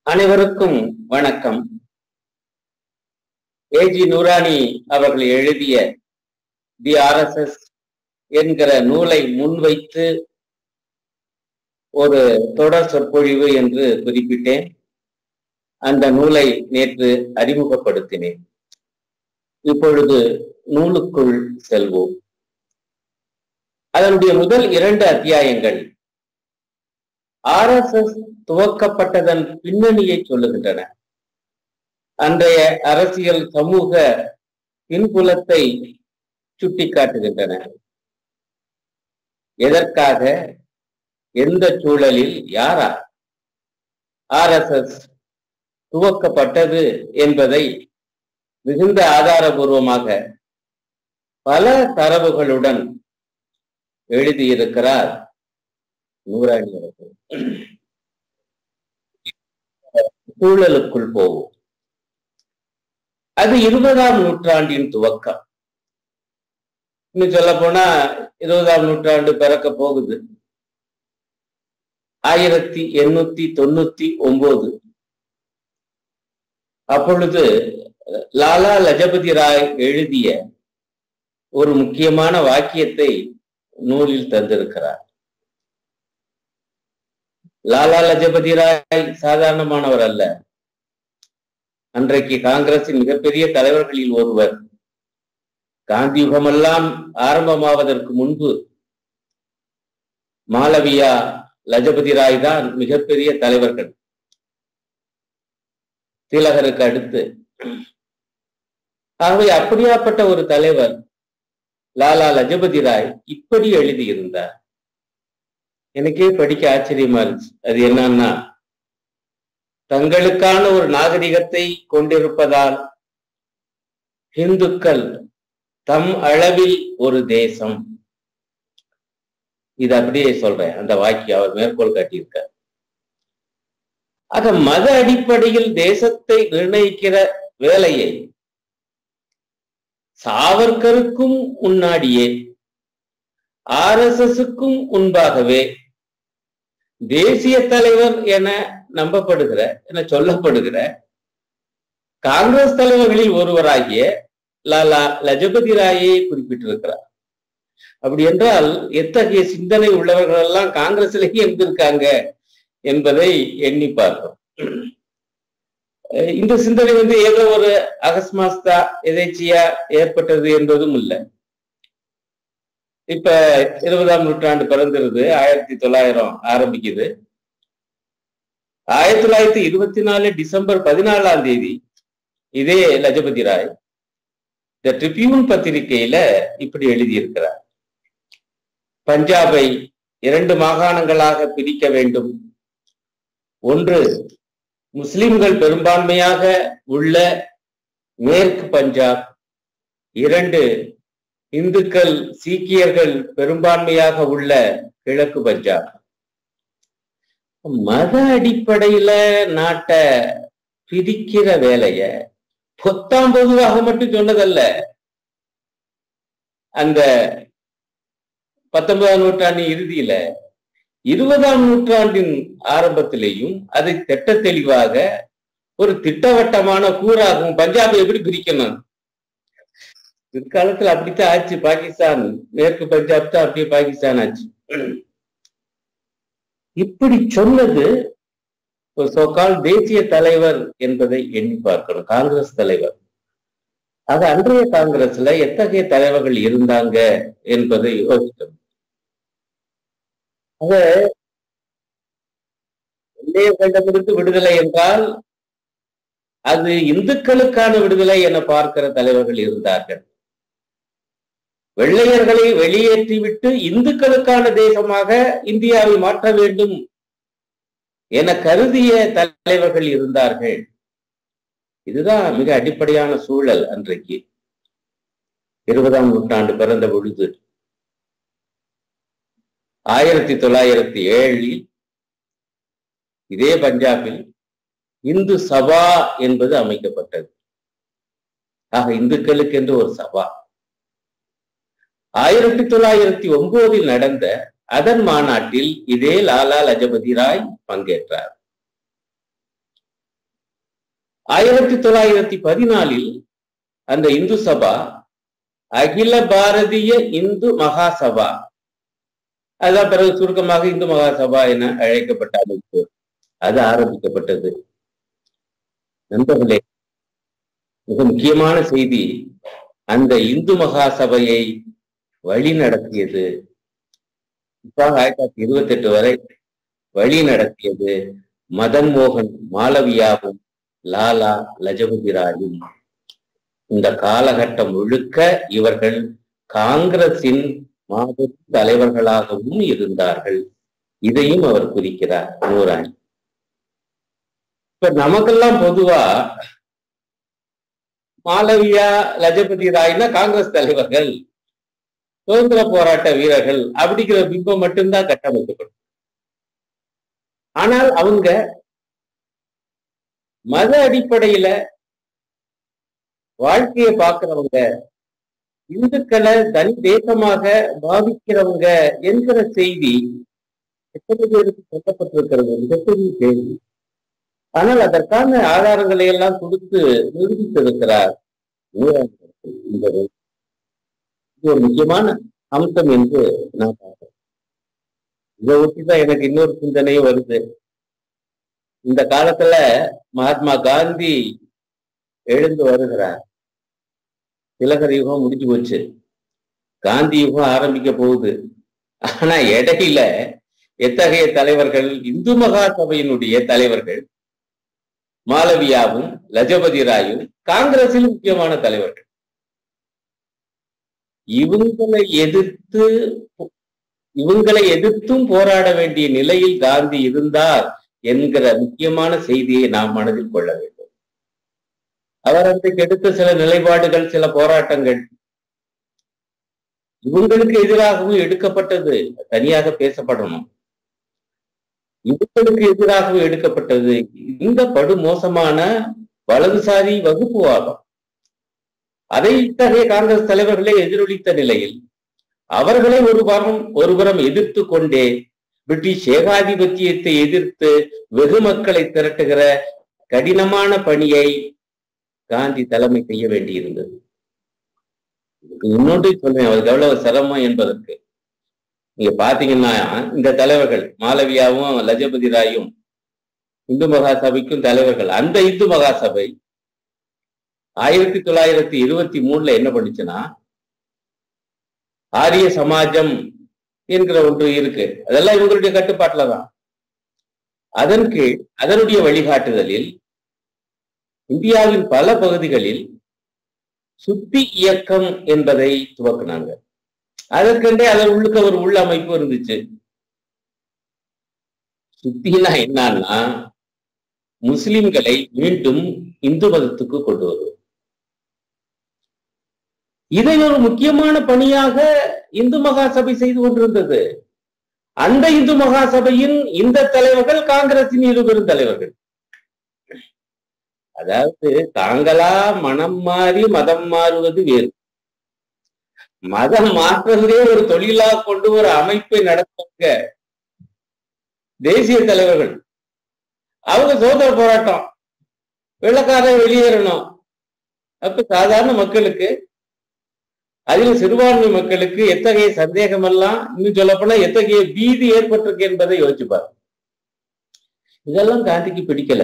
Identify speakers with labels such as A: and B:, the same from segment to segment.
A: அனைவருக்கும் வணக்கம் ஏஜி நூரானி அவர்கள் எழுதிய தி ஆர்எஸ்எஸ் என்கிற நூலை முன்வைத்து ஒரு தொடர் சொற்பொழிவு என்று குறிப்பிட்டேன் அந்த நூலை நேற்று அறிமுகப்படுத்தினேன் இப்பொழுது நூலுக்குள் செல்வோம் அதனுடைய முதல் இரண்டு அத்தியாயங்கள் ஆர்எஸ்எஸ் துவக்கப்பட்டதன் பின்னணியை சொல்லுகின்றன அன்றைய அரசியல் சமூக பின்புலத்தை சுட்டிக்காட்டுகின்றன எதற்காக எந்த சூழலில் யாரா ஆர்எஸ்எஸ் துவக்கப்பட்டது என்பதை மிகுந்த ஆதாரபூர்வமாக பல தரவுகளுடன் எழுதியிருக்கிறார் நூறாணி அவர்கள் சூழலுக்குள் போவோம் அது இருபதாம் நூற்றாண்டின் துவக்கம் இன்னும் சொல்ல போனா இருபதாம் நூற்றாண்டு பிறக்க போகுது ஆயிரத்தி எண்ணூத்தி தொண்ணூத்தி ஒன்பது அப்பொழுது லாலா லஜபதி ராய் எழுதிய ஒரு முக்கியமான வாக்கியத்தை நூலில் தந்திருக்கிறார் லாலா லஜபதி ராய் சாதாரணமானவர் அல்ல அன்றைக்கு காங்கிரசின் மிகப்பெரிய தலைவர்களில் ஒருவர் காந்தி யுகமெல்லாம் ஆரம்பமாவதற்கு முன்பு மாளவியா லஜபதி ராய் தான் மிகப்பெரிய தலைவர்கள் திலகருக்கு அடுத்து ஆகவே அப்படியாப்பட்ட ஒரு தலைவர் லாலா லஜபதி ராய் இப்படி எழுதியிருந்தார் எனக்கே படிக்க ஆச்சரியமா இருந்துச்சு அது என்னன்னா தங்களுக்கான ஒரு நாகரிகத்தை கொண்டிருப்பதால் இந்துக்கள் தம் அளவில் ஒரு தேசம் இது அப்படியே சொல்றேன் அந்த வாக்கியம் அவர் மேற்கோள் காட்டியிருக்கார் ஆக மத அடிப்படையில் தேசத்தை நிர்ணயிக்கிற வேலையை சாவர்கருக்கும் முன்னாடியே ஆர் எஸ் எஸ்க்கும் முன்பாகவே தேசிய தலைவர் என நம்பப்படுகிற என சொல்லப்படுகிற காங்கிரஸ் தலைவர்களில் ஒருவராகிய லாலா லஜபதி ராயை குறிப்பிட்டிருக்கிறார் அப்படி என்றால் எத்தகைய சிந்தனை உள்ளவர்கள் எல்லாம் காங்கிரஸ்லேயே இருந்திருக்காங்க என்பதை எண்ணி பார்க்கிறோம் இந்த சிந்தனை வந்து ஏதோ ஒரு அகஸ்மாஸ்தா எதேச்சியா ஏற்பட்டது என்பதும் இல்லை இப்ப இருபதாம் நூற்றாண்டு பிறந்திருது ஆயிரத்தி தொள்ளாயிரம் ஆரம்பிக்குது ஆயிரத்தி தொள்ளாயிரத்தி இருபத்தி நாலு டிசம்பர் பதினாலாம் தேதி இதே லஜபதி ராய் த ட்ரிபியூன் பத்திரிகையில இப்படி எழுதியிருக்கிறார் பஞ்சாபை இரண்டு மாகாணங்களாக பிரிக்க வேண்டும் ஒன்று முஸ்லிம்கள் பெரும்பான்மையாக உள்ள மேற்கு பஞ்சாப் இரண்டு இந்துக்கள் சீக்கியர்கள் பெரும்பான்மையாக உள்ள கிழக்கு பஞ்சாப் மத அடிப்படையில நாட்டை பிரிக்கிற வேலைய பொத்தாம் பொதுவாக மட்டும் சொன்னதல்ல அந்த பத்தொன்பதாம் நூற்றாண்டின் இறுதியில இருபதாம் நூற்றாண்டின் ஆரம்பத்திலேயும் அதை திட்ட தெளிவாக ஒரு திட்டவட்டமான கூறாகும் பஞ்சாபை எப்படி பிரிக்கணும் பிற்காலத்துல அப்படித்தான் ஆச்சு பாகிஸ்தான் மேற்கு பஞ்சாப் தான் அப்படியே பாகிஸ்தான் ஆச்சு இப்படி சொன்னது ஒரு சோக்கால் தேசிய தலைவர் என்பதை எண்ணி பார்க்கணும் காங்கிரஸ் தலைவர் அது அன்றைய காங்கிரஸ்ல எத்தகைய தலைவர்கள் இருந்தாங்க என்பதை யோசிக்கணும் ஆக வெள்ளையர்களிடமிருந்து விடுதலை என்றால் அது இந்துக்களுக்கான விடுதலை என பார்க்கிற தலைவர்கள் இருந்தார்கள் வெள்ளையர்களை வெளியேற்றிவிட்டு இந்துக்களுக்கான தேசமாக இந்தியாவை மாற்ற வேண்டும் என கருதிய தலைவர்கள் இருந்தார்கள் இதுதான் மிக அடிப்படையான சூழல் அன்றைக்கு இருபதாம் நூற்றாண்டு பிறந்த பொழுது ஆயிரத்தி தொள்ளாயிரத்தி ஏழில் இதே பஞ்சாபில் இந்து சபா என்பது அமைக்கப்பட்டது ஆக இந்துக்களுக்கு என்று ஒரு சபா ஆயிரத்தி தொள்ளாயிரத்தி ஒன்பதில் நடந்த அதன் மாநாட்டில் இதே லாலா லஜபதி ராய் பங்கேற்றார் ஆயிரத்தி தொள்ளாயிரத்தி பதினாலில் அந்த இந்து சபா அகில பாரதிய இந்து மகாசபா அதான் பிறகு சுருக்கமாக இந்து மகாசபா என அழைக்கப்பட்ட அமைப்பு அது ஆரம்பிக்கப்பட்டது நண்பர்களே மிக முக்கியமான செய்தி அந்த இந்து மகாசபையை வழி நடத்தியது இப்போ ஆயிரத்தி தொள்ளாயிரத்தி இருபத்தி எட்டு வரை வழி நடத்தியது மதன் மோகன் மாளவியாவும் லாலா லஜபதி ராயும் இந்த காலகட்டம் முழுக்க இவர்கள் காங்கிரசின் மாபெரும் தலைவர்களாகவும் இருந்தார்கள் இதையும் அவர் குறிக்கிறார் நூறாணி இப்ப நமக்கெல்லாம் பொதுவா மாளவியா லஜபதி ராய்னா காங்கிரஸ் தலைவர்கள் சுதந்திர போராட்ட வீரர்கள் அப்படிங்கிற பிம்பம் மட்டும்தான் கட்டமைக்கப்படும் ஆனால் அவங்க மத அடிப்படையில வாழ்க்கையை பார்க்கிறவங்க இந்துக்களை தனி தேசமாக பாவிக்கிறவங்க என்கிற செய்தி எத்தனை பேருக்கு சொல்லப்பட்டிருக்கிறது மிகப்பெரிய கேள்வி ஆனால் அதற்கான ஆதாரங்களை எல்லாம் கொடுத்து நிரூபித்திருக்கிறார் என்பது இது ஒரு முக்கியமான அம்சம் என்று நான் பார்க்கிறேன் இதை ஒட்டிதான் எனக்கு இன்னொரு சிந்தனையும் வருது இந்த காலத்துல மகாத்மா காந்தி எழுந்து வருகிறார் திலகர் யுகம் முடிஞ்சு போச்சு காந்தி யுகம் ஆரம்பிக்க போகுது ஆனா இடையில எத்தகைய தலைவர்கள் இந்து மகா சபையினுடைய தலைவர்கள் மாளவியாவும் லஜபதி ராயும் காங்கிரஸில் முக்கியமான தலைவர்கள் இவங்களை எதிர்த்து இவங்களை எதிர்த்தும் போராட வேண்டிய நிலையில் காந்தி இருந்தார் என்கிற முக்கியமான செய்தியை நாம் மனதில் கொள்ள வேண்டும் அவர் அன்றைக்கு எடுத்த சில நிலைப்பாடுகள் சில போராட்டங்கள் இவங்களுக்கு எதிராகவும் எடுக்கப்பட்டது தனியாக பேசப்படணும் இவங்களுக்கு எதிராகவும் எடுக்கப்பட்டது இந்த படு மோசமான வலதுசாரி வகுப்புவாதம் அதை இத்தகைய காங்கிரஸ் தலைவர்களே எதிரொலித்த நிலையில் அவர்களை ஒரு புறம் ஒருபுறம் எதிர்த்து கொண்டே பிரிட்டிஷ் ஏகாதிபத்தியத்தை எதிர்த்து வெகு மக்களை திரட்டுகிற கடினமான பணியை காந்தி தலைமை செய்ய வேண்டியிருந்தது இன்னொன்று சொல்றேன் அவருக்கு எவ்வளவு சிரமம் என்பதற்கு நீங்க பாத்தீங்கன்னா இந்த தலைவர்கள் மாளவியாவும் லஜபதி ராயும் இந்து மகாசபைக்கும் தலைவர்கள் அந்த இந்து மகாசபை ஆயிரத்தி தொள்ளாயிரத்தி இருபத்தி மூணுல என்ன பண்ணுச்சுன்னா ஆரிய சமாஜம் என்கிற ஒன்று இருக்கு அதெல்லாம் இவங்களுடைய கட்டுப்பாட்டுல தான் அதன் கீழ் அதனுடைய வழிகாட்டுதலில் இந்தியாவின் பல பகுதிகளில் சுத்தி இயக்கம் என்பதை துவக்கினாங்க அதற்கென்றே அதன் உள்ளுக்க ஒரு உள்ள அமைப்பு இருந்துச்சு சுத்தினா என்னன்னா முஸ்லிம்களை மீண்டும் இந்து மதத்துக்கு கொண்டு வருவது இதை ஒரு முக்கியமான பணியாக இந்து மகாசபை செய்து கொண்டிருந்தது அந்த இந்து மகாசபையின் இந்த தலைவர்கள் காங்கிரசின் இருபெரும் தலைவர்கள் அதாவது தாங்களா மனம் மாறி மதம் மாறுவது வேறு மதம் மாற்றுவதே ஒரு தொழிலா கொண்டு ஒரு அமைப்பை நடத்துவாங்க தேசிய தலைவர்கள் அவங்க சுதந்திர போராட்டம் வெள்ளக்காரன் வெளியேறணும் அப்ப சாதாரண மக்களுக்கு அதில் சிறுபான்மை மக்களுக்கு எத்தகைய சந்தேகம் எல்லாம் இன்னும் சொல்லப்போனா எத்தகைய பீதி ஏற்பட்டிருக்கு என்பதை யோசிச்சுப்பார் இதெல்லாம் காந்திக்கு பிடிக்கல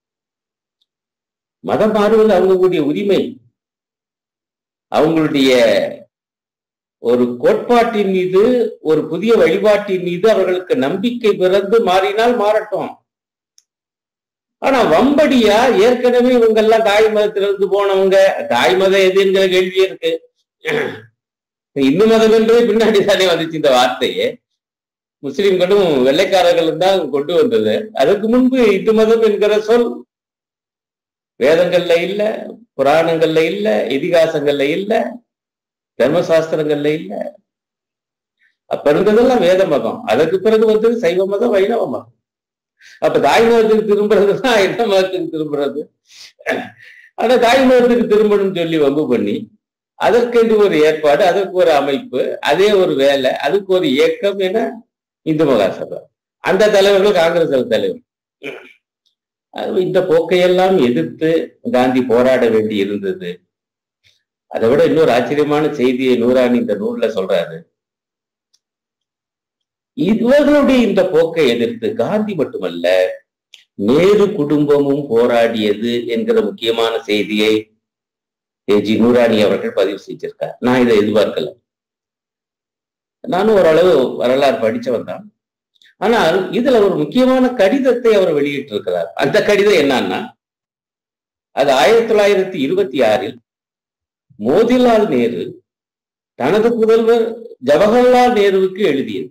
A: மதம் மாறுவது அவங்களுடைய உரிமை அவங்களுடைய ஒரு கோட்பாட்டின் மீது ஒரு புதிய வழிபாட்டின் மீது அவர்களுக்கு நம்பிக்கை பிறந்து மாறினால் மாறட்டும் ஆனா வம்படியா ஏற்கனவே இவங்க எல்லாம் தாய் மதத்திலிருந்து போனவங்க தாய் மதம் எதுங்கிற கேள்வியே இருக்கு இந்து மதம் என்பது பின்னாடி தானே வந்துச்சு இந்த வார்த்தையே முஸ்லிம்களும் வெள்ளைக்காரர்களும் தான் கொண்டு வந்தது அதற்கு முன்பு இந்து மதம் என்கிற சொல் வேதங்கள்ல இல்ல புராணங்கள்ல இல்ல இதிகாசங்கள்ல இல்ல தர்மசாஸ்திரங்கள்ல இல்ல அப்ப இருந்ததெல்லாம் வேத மதம் அதற்கு பிறகு வந்தது சைவ மதம் வைணவ மதம் அப்ப தாய் மதத்துக்கு திரும்புறது தான் என்ன மதத்துக்கு திரும்புறது ஆனா தாய் மதத்துக்கு திரும்பணும்னு சொல்லி வம்பு பண்ணி அதற்கென்று ஒரு ஏற்பாடு அதற்கு ஒரு அமைப்பு அதே ஒரு வேலை அதுக்கு ஒரு இயக்கம் என இந்து மகாசபா அந்த தலைவர்கள் காங்கிரஸ் தலைவர் இந்த போக்கையெல்லாம் எதிர்த்து காந்தி போராட வேண்டி இருந்தது அதை விட இன்னொரு ஆச்சரியமான செய்தியை நூறாணி இந்த நூல்ல சொல்றாரு இவர்களுடைய இந்த போக்கை எதிர்த்து காந்தி மட்டுமல்ல நேரு குடும்பமும் போராடியது என்கிற முக்கியமான செய்தியை ஜி நூராணி அவர்கள் பதிவு செஞ்சிருக்கார் நான் இதை எதிர்பார்க்கல நானும் ஓரளவு வரலாறு படிச்சவன் தான் ஆனால் இதுல ஒரு முக்கியமான கடிதத்தை அவர் வெளியிட்டிருக்கிறார் அந்த கடிதம் என்னன்னா அது ஆயிரத்தி தொள்ளாயிரத்தி இருபத்தி ஆறில் மோதிலால் நேரு தனது புதல்வர் ஜவஹர்லால் நேருவுக்கு எழுதியது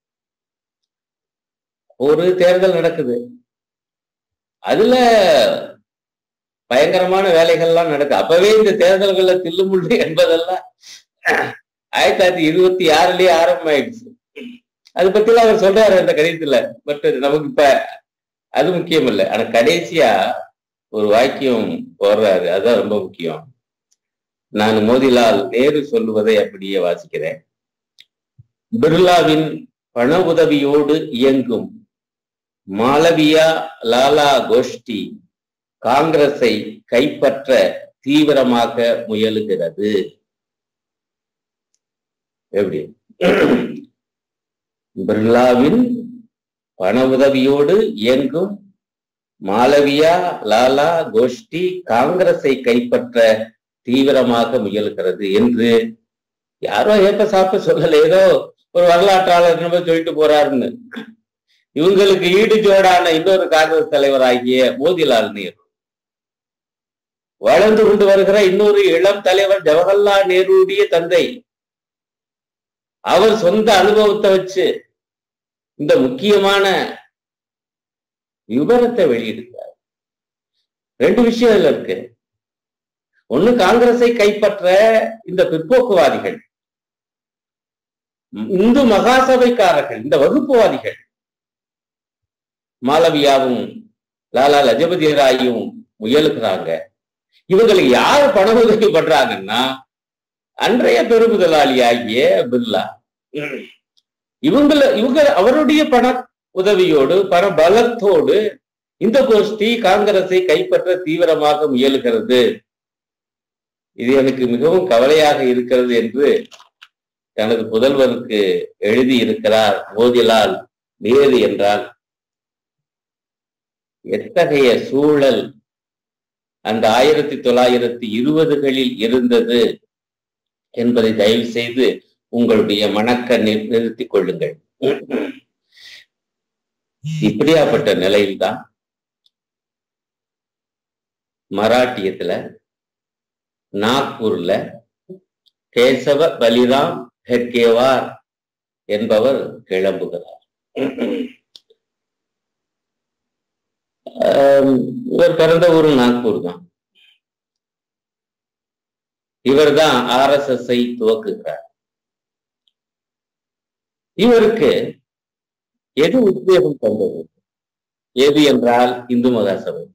A: ஒரு தேர்தல் நடக்குது அதுல பயங்கரமான வேலைகள்லாம் நடக்குது அப்பவே இந்த தேர்தல்கள்ல தில்லுமுள்ளு என்பதெல்லாம் ஆயிரத்தி தொள்ளாயிரத்தி இருபத்தி ஆறுலயே ஆரம்பமாயிடுச்சு அது பத்திலாம் அவர் சொல்றாரு அந்த கடிதத்துல பட் நமக்கு இப்ப அது முக்கியம் இல்லை ஆனா கடைசியா ஒரு வாக்கியம் போடுறாரு அதுதான் ரொம்ப முக்கியம் நான் மோதிலால் நேரு சொல்லுவதை அப்படியே வாசிக்கிறேன் பிர்லாவின் பண உதவியோடு இயங்கும் மாளவியா லாலா கோஷ்டி காங்கிரஸை கைப்பற்ற தீவிரமாக முயலுகிறது எப்படி பிர்லாவின் பண உதவியோடு இயங்கும் மாளவியா லாலா கோஷ்டி காங்கிரஸை கைப்பற்ற தீவிரமாக முயல்கிறது என்று யாரோ ஏப்ப சாப்ப சொல்லல ஏதோ ஒரு வரலாற்றாளர் நம்ம சொல்லிட்டு போறாருன்னு இவங்களுக்கு ஈடு ஜோடான இன்னொரு காங்கிரஸ் தலைவர் ஆகிய மோதிலால் நேரு வளர்ந்து கொண்டு வருகிற இன்னொரு இளம் தலைவர் ஜவஹர்லால் நேருடைய தந்தை அவர் சொந்த அனுபவத்தை வச்சு இந்த முக்கியமான விவரத்தை வெளியிடுகிறார் ரெண்டு விஷயம் இதுல இருக்கு ஒண்ணு காங்கிரஸை கைப்பற்ற இந்த பிற்போக்குவாதிகள் இந்து மகாசபைக்காரர்கள் இந்த வகுப்புவாதிகள் மாளவியாவும் லாலா லஜபதி ராயும் முயலுகிறாங்க இவங்களுக்கு யார் பண உதவி பண்றாங்கன்னா அன்றைய பெருமுதலாளி ஆகிய பிர்லா இவங்கள இவங்க அவருடைய பண உதவியோடு பண பலத்தோடு இந்த கோஷ்டி காங்கிரஸை கைப்பற்ற தீவிரமாக முயலுகிறது இது எனக்கு மிகவும் கவலையாக இருக்கிறது என்று தனது புதல்வருக்கு எழுதி இருக்கிறார் மோதிலால் நேரு என்றால் எத்தகைய சூழல் அந்த ஆயிரத்தி தொள்ளாயிரத்தி இருபதுகளில் இருந்தது என்பதை தயவு செய்து உங்களுடைய மணக்க நிறுத்திக் கொள்ளுங்கள் இப்படியாப்பட்ட நிலையில்தான் மராட்டியத்துல நாக்பூர்ல கேசவ பலிராம் ஹெர்கேவார் என்பவர் கிளம்புகிறார் இவர் பிறந்த ஊரு நாக்பூர் தான் இவர் தான் ஆர் எஸ் எஸ் ஐ துவக்குகிறார் இவருக்கு எது உத்வேகம் தந்தது எது என்றால் இந்து மகாசபை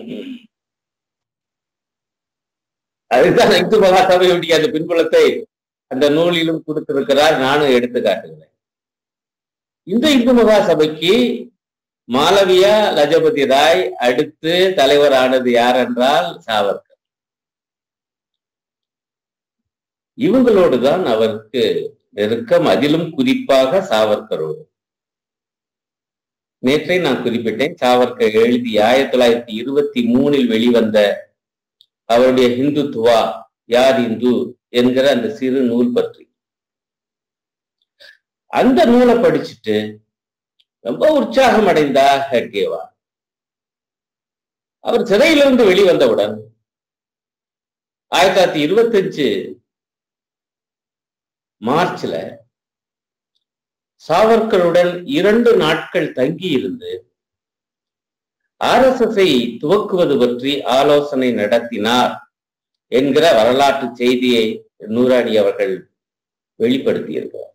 A: அதுதான் இந்து மகாசபையுடைய அந்த பின்புலத்தை அந்த நூலிலும் கொடுத்திருக்கிறார் நானும் எடுத்து காட்டுகிறேன் இந்த இந்து மகாசபைக்கு மாளவியா லஜபதி ராய் அடுத்து தலைவர் ஆனது யார் என்றால் சாவர்கர் இவங்களோடு தான் அவருக்கு நெருக்கம் அதிலும் குறிப்பாக சாவர்கரோடு நேற்றை நான் குறிப்பிட்டேன் சாவர்கர் எழுதி ஆயிரத்தி தொள்ளாயிரத்தி இருபத்தி மூணில் வெளிவந்த அவருடைய ஹிந்துத்துவா யார் இந்து என்கிற அந்த சிறு நூல் பற்றி அந்த நூலை படிச்சுட்டு ரொம்ப உற்சாகம் அடைந்தார் ஹெட்கேவா அவர் சிறையிலிருந்து வெளிவந்தவுடன் ஆயிரத்தி தொள்ளாயிரத்தி இருபத்தஞ்சு மார்ச்ல சாவர்கருடன் இரண்டு நாட்கள் தங்கி இருந்து ஆர் எஸ் எஸ் துவக்குவது பற்றி ஆலோசனை நடத்தினார் என்கிற வரலாற்று செய்தியை நூறாணி அவர்கள் வெளிப்படுத்தியிருக்கிறார்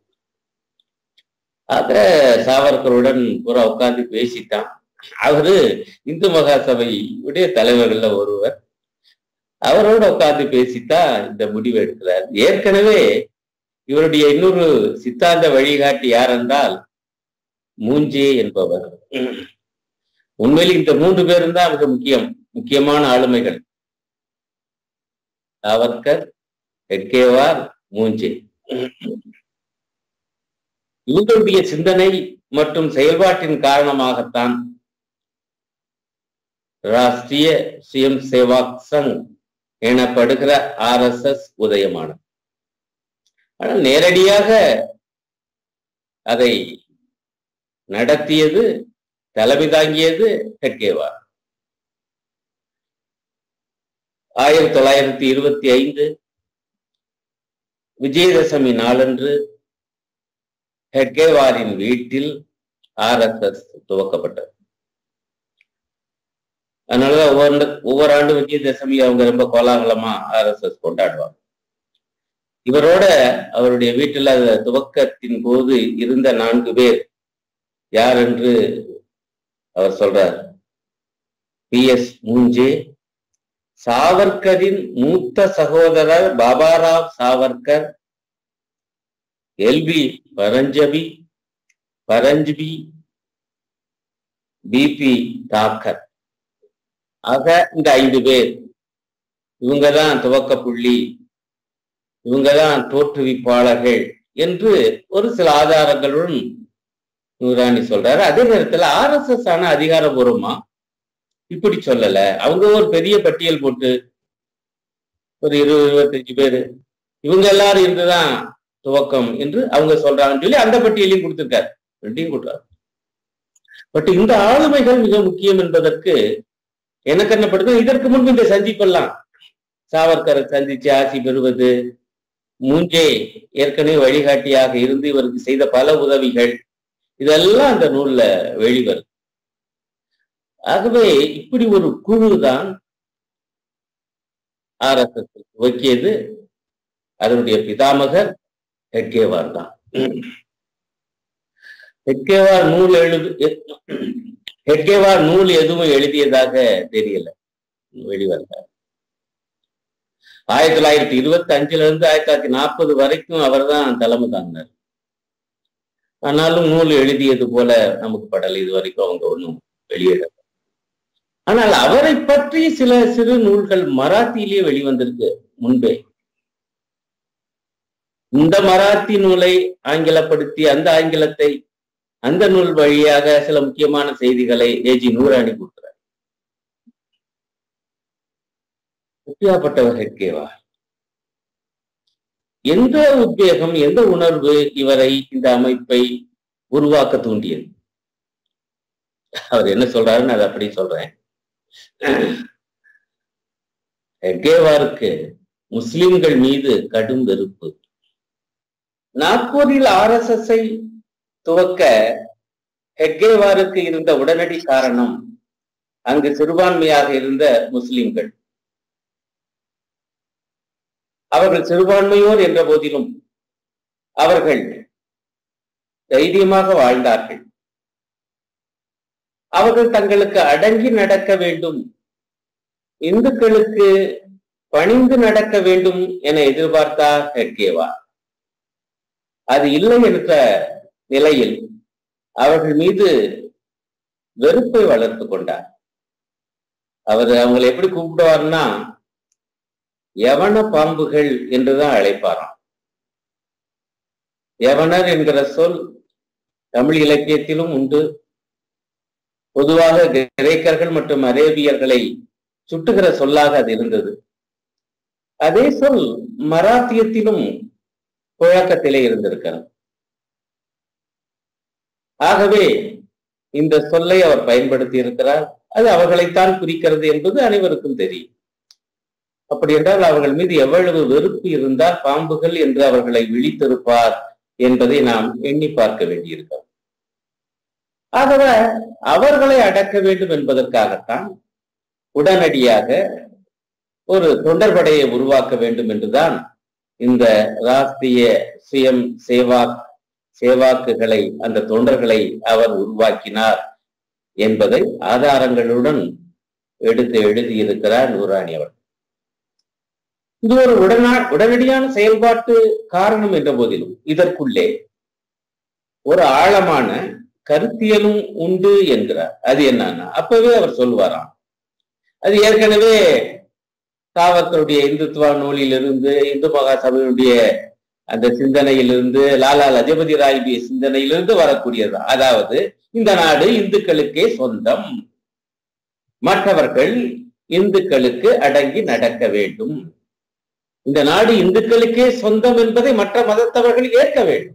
A: ஆக சாவர்கருடன் பூரா உட்கார்ந்து பேசித்தான் அவரு இந்து மகாசபையுடைய தலைவர்கள்ல ஒருவர் அவரோட உட்கார்ந்து பேசித்தான் இந்த முடிவு எடுக்கிறார் ஏற்கனவே இவருடைய இன்னொரு சித்தாந்த வழிகாட்டி யார் என்றால் மூஞ்சே என்பவர் உண்மையில் இந்த மூன்று பேரும் தான் மிக முக்கியம் முக்கியமான ஆளுமைகள் சாவர்கர் ஹெட்கேவார் மூஞ்சே இவங்களுடைய சிந்தனை மற்றும் செயல்பாட்டின் காரணமாகத்தான் ராஷ்டிரிய சுயம் சேவாக் சங் எனப்படுகிற ஆர் எஸ் எஸ் உதயமானது ஆனால் நேரடியாக அதை நடத்தியது தலைமை தாங்கியது ஹெட்கேவார் ஆயிரத்தி தொள்ளாயிரத்தி இருபத்தி ஐந்து விஜயதசமி நாளன்று ஹெட்கேவாரின் வீட்டில் ஆர் எஸ் எஸ் துவக்கப்பட்டது அதனாலதான் ஒவ்வொரு ஒவ்வொரு ஆண்டு விஜயதசமி அவங்க ரொம்ப கோலாகலமா ஆர் எஸ் எஸ் கொண்டாடுவாங்க இவரோட அவருடைய வீட்டில் அந்த துவக்கத்தின் போது இருந்த நான்கு பேர் யார் என்று அவர் சொல்றார் பி எஸ் மூஞ்சே சாவர்கரின் மூத்த சகோதரர் பாபாராவ் சாவர்கர் எல்பி பரஞ்சபி பரஞ்சுபி பிபி தாக்கர் ஆக இந்த ஐந்து பேர் இவங்கதான் துவக்க புள்ளி இவங்கதான் தோற்றுவிப்பாளர்கள் என்று ஒரு சில ஆதாரங்களுடன் நூராணி சொல்றாரு அதே நேரத்துல ஆர் எஸ் எஸ் ஆன அதிகாரபூர்வமா இப்படி சொல்லல அவங்க ஒரு பெரிய பட்டியல் போட்டு ஒரு இருபது இருபத்தஞ்சு பேரு இவங்க எல்லாரும் இருந்துதான் துவக்கம் என்று அவங்க சொல்றாங்கன்னு சொல்லி அந்த பட்டியலையும் கொடுத்திருக்காரு ரெண்டையும் கொடுத்தாரு பட் இந்த ஆளுமைகள் மிக முக்கியம் என்பதற்கு எனக்கு என்னப்படுது இதற்கு முன்பு இந்த சந்திப்பெல்லாம் சாவர்கரை சந்திச்சு ஆட்சி பெறுவது மூஞ்சே ஏற்கனவே வழிகாட்டியாக இருந்து இவருக்கு செய்த பல உதவிகள் இதெல்லாம் அந்த நூல்ல வெளிவரும் ஆகவே இப்படி ஒரு குழு தான் ஆர் எஸ் எஸ் துவக்கியது அதனுடைய பிதாமகர் ஹெட்கேவார் தான் ஹெட்கேவார் நூல் எழுது ஹெட்கேவார் நூல் எதுவும் எழுதியதாக தெரியல வெளிவரல ஆயிரத்தி தொள்ளாயிரத்தி இருபத்தி அஞ்சுல இருந்து ஆயிரத்தி தொள்ளாயிரத்தி நாற்பது வரைக்கும் அவர் தான் தலைமை தாங்கினார் ஆனாலும் நூல் எழுதியது போல நமக்கு படல இது வரைக்கும் அவங்க ஒன்றும் வெளியிட ஆனால் அவரை பற்றி சில சிறு நூல்கள் மராத்தியிலேயே வெளிவந்திருக்கு முன்பே இந்த மராத்தி நூலை ஆங்கிலப்படுத்தி அந்த ஆங்கிலத்தை அந்த நூல் வழியாக சில முக்கியமான செய்திகளை ஏஜி நூறாணி கொடுக்கிறார் எப்படியாப்பட்டவர் ஹெட்கேவா எந்த உத்வேகம் எந்த உணர்வு இவரை இந்த அமைப்பை உருவாக்க தூண்டியது அவர் என்ன சொல்றாருன்னு அதை அப்படி சொல்றேன் ஹெட்கேவாருக்கு முஸ்லிம்கள் மீது கடும் வெறுப்பு நாக்பூரில் ஆர் எஸ் எஸ் ஐ துவக்க ஹெட்கேவாருக்கு இருந்த உடனடி காரணம் அங்கு சிறுபான்மையாக இருந்த முஸ்லிம்கள் அவர்கள் சிறுபான்மையோர் என்ற போதிலும் அவர்கள் தைரியமாக வாழ்ந்தார்கள் அவர்கள் தங்களுக்கு அடங்கி நடக்க வேண்டும் இந்துக்களுக்கு பணிந்து நடக்க வேண்டும் என எதிர்பார்த்தார் ஹெட்கேவா அது இல்லை என்ற நிலையில் அவர்கள் மீது வெறுப்பை வளர்த்து கொண்டார் அவர் அவங்களை எப்படி கூப்பிடுவார்னா யவன பாம்புகள் என்றுதான் அழைப்பாராம் யவனர் என்கிற சொல் தமிழ் இலக்கியத்திலும் உண்டு பொதுவாக கிரேக்கர்கள் மற்றும் அரேபியர்களை சுட்டுகிற சொல்லாக அது இருந்தது அதே சொல் மராத்தியத்திலும் புழக்கத்திலே இருந்திருக்கிறது ஆகவே இந்த சொல்லை அவர் பயன்படுத்தி இருக்கிறார் அது அவர்களைத்தான் குறிக்கிறது என்பது அனைவருக்கும் தெரியும் அப்படி என்றால் அவர்கள் மீது எவ்வளவு வெறுப்பு இருந்தால் பாம்புகள் என்று அவர்களை விழித்திருப்பார் என்பதை நாம் எண்ணி பார்க்க வேண்டியிருக்கிறோம் ஆகவே அவர்களை அடக்க வேண்டும் என்பதற்காகத்தான் உடனடியாக ஒரு தொண்டர்படையை உருவாக்க வேண்டும் என்றுதான் இந்த ராஷ்டிரிய சுயம் சேவாக் சேவாக்குகளை அந்த தொண்டர்களை அவர் உருவாக்கினார் என்பதை ஆதாரங்களுடன் எடுத்து எழுதியிருக்கிறார் நூராணி அவர் இது ஒரு உடனா உடனடியான செயல்பாட்டு காரணம் என்ற போதிலும் இதற்குள்ளே ஒரு ஆழமான கருத்தியலும் உண்டு என்கிறார் அது என்னன்னா அப்பவே அவர் சொல்லுவாராம் அது ஏற்கனவே தாவத்தருடைய இந்துத்துவா நூலிலிருந்து இந்து மகாசபையுடைய அந்த சிந்தனையிலிருந்து லாலா லஜபதி ராயுடைய சிந்தனையிலிருந்து வரக்கூடியது அதாவது இந்த நாடு இந்துக்களுக்கே சொந்தம் மற்றவர்கள் இந்துக்களுக்கு அடங்கி நடக்க வேண்டும் இந்த நாடு இந்துக்களுக்கே சொந்தம் என்பதை மற்ற மதத்தவர்கள் ஏற்க வேண்டும்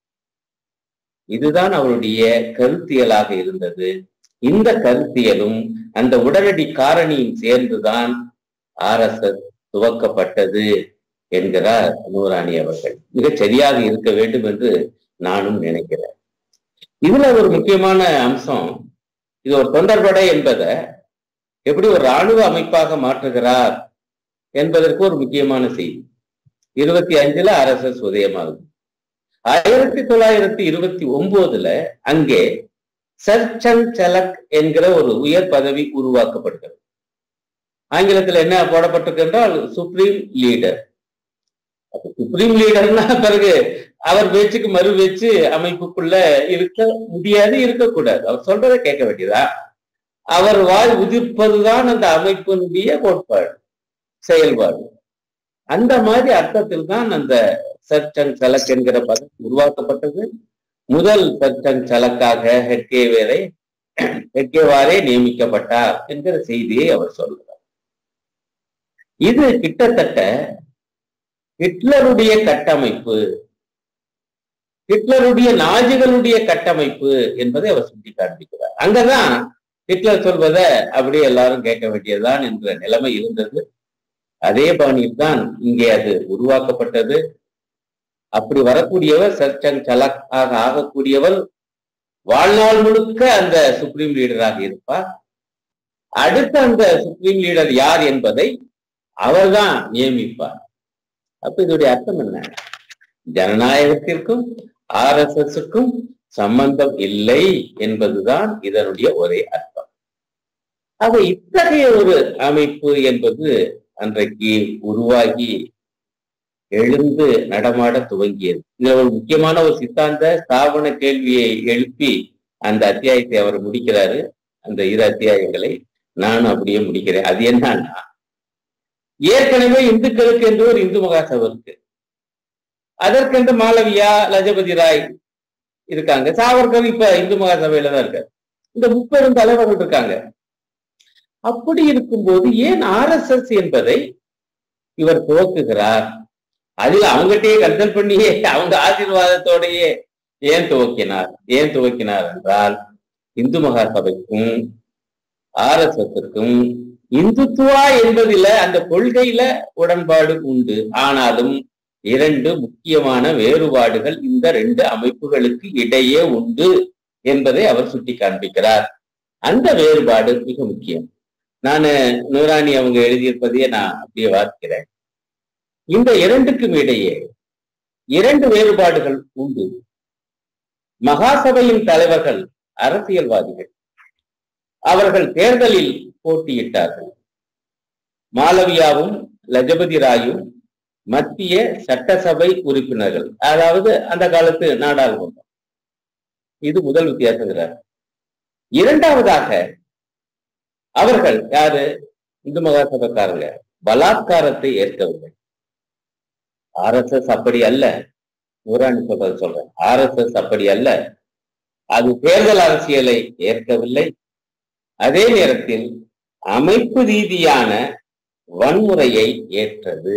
A: இதுதான் அவருடைய கருத்தியலாக இருந்தது இந்த கருத்தியலும் அந்த உடனடி காரணியும் சேர்ந்துதான் ஆர் எஸ் எஸ் துவக்கப்பட்டது என்கிறார் நூராணி அவர்கள் மிகச் சரியாக இருக்க வேண்டும் என்று நானும் நினைக்கிறேன் இதுல ஒரு முக்கியமான அம்சம் இது ஒரு தொண்டர்படை என்பதை எப்படி ஒரு ராணுவ அமைப்பாக மாற்றுகிறார் என்பதற்கு ஒரு முக்கியமான செய்தி இருபத்தி அஞ்சுல ஆர் எஸ் எஸ் உதயமாகுது ஆயிரத்தி தொள்ளாயிரத்தி இருபத்தி ஒன்பதுல அங்கே சர்ச்சன் சலக் என்கிற ஒரு உயர் பதவி உருவாக்கப்படுகிறது ஆங்கிலத்தில் என்ன போடப்பட்டிருக்கு என்றால் சுப்ரீம் லீடர் சுப்ரீம் லீடர்னா பிறகு அவர் பேச்சுக்கு மறு பேச்சு அமைப்புக்குள்ள இருக்க முடியாது இருக்கக்கூடாது அவர் சொல்றதை கேட்க வேண்டியதா அவர் வாய் உதிர்ப்பதுதான் அந்த அமைப்பினுடைய கோட்பாடு செயல்பாடு அந்த மாதிரி அர்த்தத்தில் தான் அந்த சர்ச்சன் சலக் என்கிற பதவி உருவாக்கப்பட்டது முதல் சர்ச்சன் சலக்காக ஹெட்கேவேரை ஹெட்கேவாரே நியமிக்கப்பட்டார் என்கிற செய்தியை அவர் சொல்கிறார் இது கிட்டத்தட்ட ஹிட்லருடைய கட்டமைப்பு ஹிட்லருடைய நாஜிகளுடைய கட்டமைப்பு என்பதை அவர் சுட்டி காண்பிக்கிறார் அங்கதான் ஹிட்லர் சொல்வதை அப்படியே எல்லாரும் கேட்க வேண்டியதுதான் என்ற நிலைமை இருந்தது அதே பாணியில் தான் இங்கே அது உருவாக்கப்பட்டது அப்படி வரக்கூடியவர் சர்ச்சன் சலக் ஆக ஆகக்கூடியவர் வாழ்நாள் முழுக்க அந்த சுப்ரீம் லீடராக இருப்பார் அடுத்த அந்த சுப்ரீம் லீடர் யார் என்பதை அவர்தான் நியமிப்பார் அப்ப இதோடைய அர்த்தம் என்ன ஜனநாயகத்திற்கும் ஆர் எஸ் எஸ்க்கும் சம்பந்தம் இல்லை என்பதுதான் இதனுடைய ஒரே அர்த்தம் ஆக இத்தகைய ஒரு அமைப்பு என்பது அன்றைக்கு உருவாகி எழுந்து நடமாட துவங்கியது இதுல ஒரு முக்கியமான ஒரு சித்தாந்த ஸ்தாபன கேள்வியை எழுப்பி அந்த அத்தியாயத்தை அவர் முடிக்கிறாரு அந்த இரு அத்தியாயங்களை நானும் அப்படியே முடிக்கிறேன் அது என்னன்னா ஏற்கனவே இந்துக்களுக்கு என்று ஒரு இந்து மகாசபை இருக்கு அதற்கென்று மாளவியா லஜபதி ராய் இருக்காங்க சாவர்கர் இப்ப இந்து மகாசபையில தான் இருக்காரு இந்த முப்பெரும் தலைவர்கள் இருக்காங்க அப்படி இருக்கும்போது ஏன் ஆர் எஸ் எஸ் என்பதை இவர் துவக்குகிறார் அதில் அவங்ககிட்டயே கன்சல்ட் பண்ணியே அவங்க ஆசீர்வாதத்தோடையே ஏன் துவக்கினார் ஏன் துவக்கினார் என்றால் இந்து மகாசபைக்கும் ஆர் எஸ் எஸ்க்கும் இந்துத்துவா என்பதில அந்த கொள்கையில உடன்பாடு உண்டு ஆனாலும் இரண்டு முக்கியமான வேறுபாடுகள் இந்த ரெண்டு அமைப்புகளுக்கு இடையே உண்டு என்பதை அவர் சுட்டி காண்பிக்கிறார் அந்த வேறுபாடு மிக முக்கியம் நான் நூராணி அவங்க எழுதியிருப்பதையே நான் அப்படியே வாசிக்கிறேன் இந்த இரண்டுக்கும் இடையே இரண்டு வேறுபாடுகள் உண்டு மகாசபையின் தலைவர்கள் அரசியல்வாதிகள் அவர்கள் தேர்தலில் போட்டியிட்டார்கள் மாளவியாவும் லஜபதி ராயும் மத்திய சட்டசபை உறுப்பினர்கள் அதாவது அந்த காலத்து நாடாளுமன்றம் இது முதல் வித்தியாசங்கிறார் இரண்டாவதாக அவர்கள் யாரு இந்து மகாசபைக்காரங்க பலாத்காரத்தை ஏற்கவில்லை ஆர் எஸ் எஸ் அப்படி அல்ல ஊராணி சொல்றது சொல்றேன் ஆர் எஸ் எஸ் அப்படி அல்ல அது தேர்தல் அரசியலை ஏற்கவில்லை அதே நேரத்தில் அமைப்பு ரீதியான வன்முறையை ஏற்றது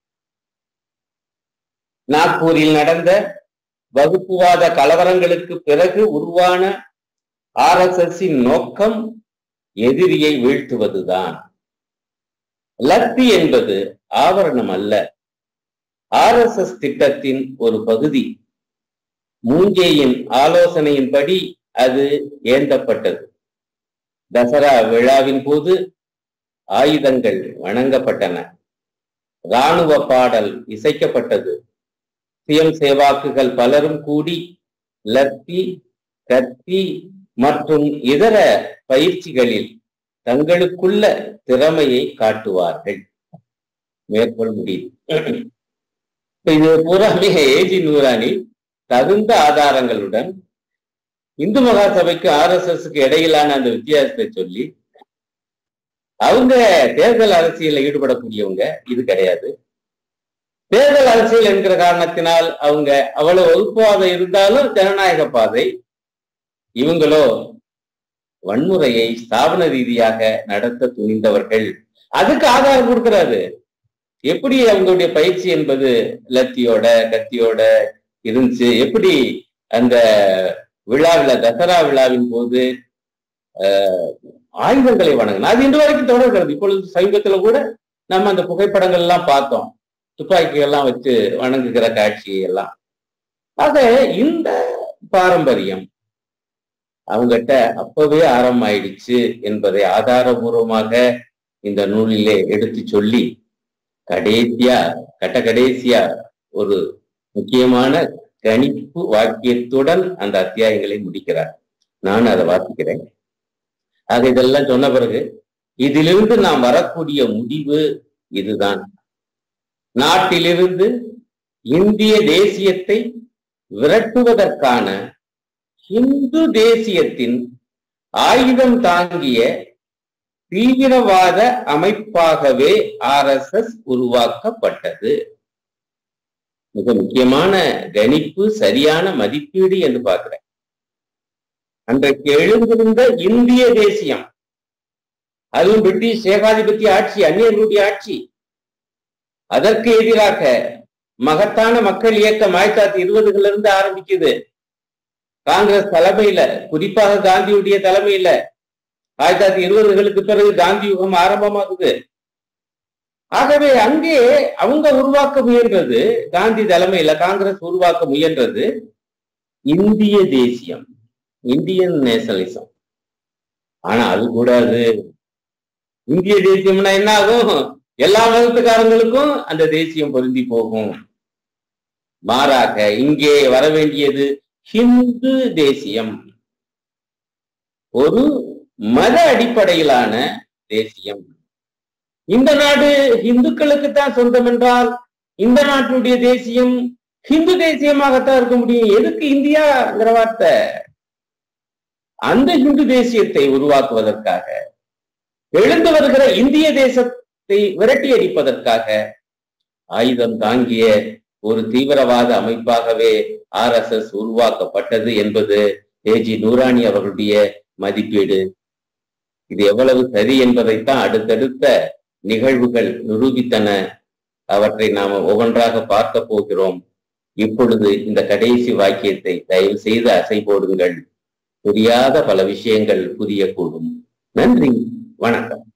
A: நாக்பூரில் நடந்த வகுப்புவாத கலவரங்களுக்கு பிறகு உருவான ஆர் எஸ் எஸ் நோக்கம் எதிரியை வீழ்த்துவதுதான் லத்தி என்பது ஆவரணம் அல்ல ஆர் எஸ் எஸ் திட்டத்தின் ஒரு பகுதி மூஞ்சேயின் ஆலோசனையின்படி அது ஏந்தப்பட்டது தசரா விழாவின் போது ஆயுதங்கள் வணங்கப்பட்டன இராணுவ பாடல் இசைக்கப்பட்டது சுயம் சேவாக்குகள் பலரும் கூடி லத்தி கத்தி மற்றும் இதர பயிற்சிகளில் தங்களுக்குள்ள திறமையை காட்டுவார்கள் மேற்கொள் முடியும் இது பூராமே ஏஜி நூறானி தகுந்த ஆதாரங்களுடன் இந்து மகாசபைக்கு ஆர் எஸ் எஸ்க்கு இடையிலான அந்த வித்தியாசத்தை சொல்லி அவங்க தேர்தல் அரசியலில் ஈடுபடக்கூடியவங்க இது கிடையாது தேர்தல் அரசியல் என்கிற காரணத்தினால் அவங்க அவ்வளவு வகுப்புவாதம் இருந்தாலும் ஜனநாயக பாதை இவங்களோ வன்முறையை ஸ்தாபன ரீதியாக நடத்த துணிந்தவர்கள் அதுக்கு ஆதாரம் கொடுக்கிறாரு எப்படி அவங்களுடைய பயிற்சி என்பது லத்தியோட கத்தியோட இருந்துச்சு எப்படி அந்த விழாவில் தசரா விழாவின் போது ஆயுதங்களை வணங்கினா அது இன்று வரைக்கும் தொடர்கிறது இப்பொழுது சமீபத்துல கூட நம்ம அந்த புகைப்படங்கள் எல்லாம் பார்த்தோம் துப்பாக்கிகள் எல்லாம் வச்சு வணங்குகிற காட்சி எல்லாம் ஆக இந்த பாரம்பரியம் அவங்ககிட்ட அப்பவே ஆரம்பமாயிடுச்சு என்பதை ஆதாரபூர்வமாக இந்த நூலிலே எடுத்து சொல்லி கடைசியா கட்ட கடைசியா ஒரு முக்கியமான கணிப்பு வாக்கியத்துடன் அந்த அத்தியாயங்களை முடிக்கிறார் நான் அதை வாசிக்கிறேன் ஆக இதெல்லாம் சொன்ன பிறகு இதிலிருந்து நாம் வரக்கூடிய முடிவு இதுதான் நாட்டிலிருந்து இந்திய தேசியத்தை விரட்டுவதற்கான இந்து தேசியத்தின் ஆயுதம் தாங்கிய தீவிரவாத அமைப்பாகவே ஆர் எஸ் எஸ் உருவாக்கப்பட்டது மிக முக்கியமான கணிப்பு சரியான மதிப்பீடு என்று பார்க்கிறேன் அன்றைக்கு எழுந்திருந்த இந்திய தேசியம் அதுவும் பிரிட்டிஷ் ஏகாதிபத்திய ஆட்சி அந்நியர்களுடைய ஆட்சி அதற்கு எதிராக மகத்தான மக்கள் இயக்கம் ஆயிரத்தி தொள்ளாயிரத்தி இருபதுகள்ல இருந்து ஆரம்பிக்குது காங்கிரஸ் தலைமையில குறிப்பாக காந்தியுடைய தலைமையில ஆயிரத்தி தொள்ளாயிரத்தி இருபதுகளுக்கு பிறகு காந்தி யுகம் ஆரம்பமாகுது ஆகவே அங்கே அவங்க உருவாக்க முயன்றது காந்தி தலைமையில காங்கிரஸ் உருவாக்க முயன்றது இந்திய தேசியம் இந்தியன் நேஷனலிசம் ஆனா அது கூடாது இந்திய தேசியம்னா என்ன ஆகும் எல்லா மதத்துக்காரங்களுக்கும் அந்த தேசியம் பொருந்தி போகும் மாறாக இங்கே வர வேண்டியது ஹிந்து தேசியம் ஒரு மத அடிப்படையிலான தேசியம் இந்த நாடு இந்துக்களுக்கு தான் சொந்தம் என்றால் இந்த நாட்டுடைய தேசியம் ஹிந்து தேசியமாகத்தான் இருக்க முடியும் எதுக்கு இந்தியாங்கிற வார்த்தை அந்த ஹிந்து தேசியத்தை உருவாக்குவதற்காக எழுந்து வருகிற இந்திய தேசத்தை விரட்டி அடிப்பதற்காக ஆயுதம் தாங்கிய ஒரு தீவிரவாத அமைப்பாகவே ஆர் எஸ் எஸ் உருவாக்கப்பட்டது என்பது ஏஜி நூராணி அவர்களுடைய மதிப்பீடு இது எவ்வளவு சரி என்பதைத்தான் அடுத்தடுத்த நிகழ்வுகள் நிரூபித்தன அவற்றை நாம ஒவ்வொன்றாக பார்க்க போகிறோம் இப்பொழுது இந்த கடைசி வாக்கியத்தை தயவு செய்து அசை போடுங்கள் புரியாத பல விஷயங்கள் புரியக்கூடும் நன்றி வணக்கம்